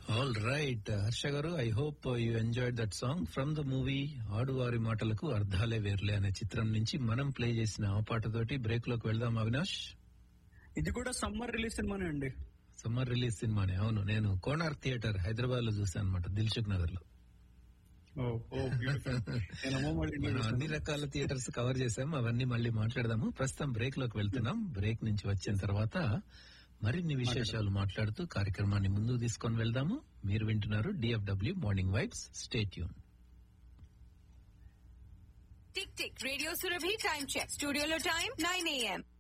All right Harsha garu I hope you enjoyed that song from the movie Aadavari Matalaku Arthale వేర్లే అనే చిత్రం నుంచి మనం ప్లే చేసిన ఆ పాటతోటి బ్రేక్ లోకి వెళ్దాం అవినాష్ ఇది కూడా సమ్మర్ రిలీజ్ సినిమానే అండి సమ్మర్ రిలీజ్ సినిమానే అవును నేను కోనార్క్ థియేటర్ హైదరాబాద్ లో చూసాను అనమాట దిల్సుఖ్ నగర్ లో ఓ ఓ beautiful. నేనేమో మళ్ళీ ఇండియా మనం అన్ని చూసాను. రకాల థియేటర్స్ కవర్ చేసాం అవన్నీ మళ్ళీ మాట్లాడదాము ప్రస్తుతం బ్రేక్ లోకి వెళ్తున్నాం బ్రేక్ నుంచి వచ్చిన తర్వాత మరిన్ని విశేషాలు మాట్లాడుతూ కార్యక్రమాన్ని ముందుకు తీసుకొని వెళ్దాము మీరు వింటున్నారు డిఎఫ్డబ్ల్యూ మార్నింగ్ వైబ్స్ స్టేట్ యూన్ tick tick radio Surabhi time check స్టూడియోలో టైం నైన్ ఏఎం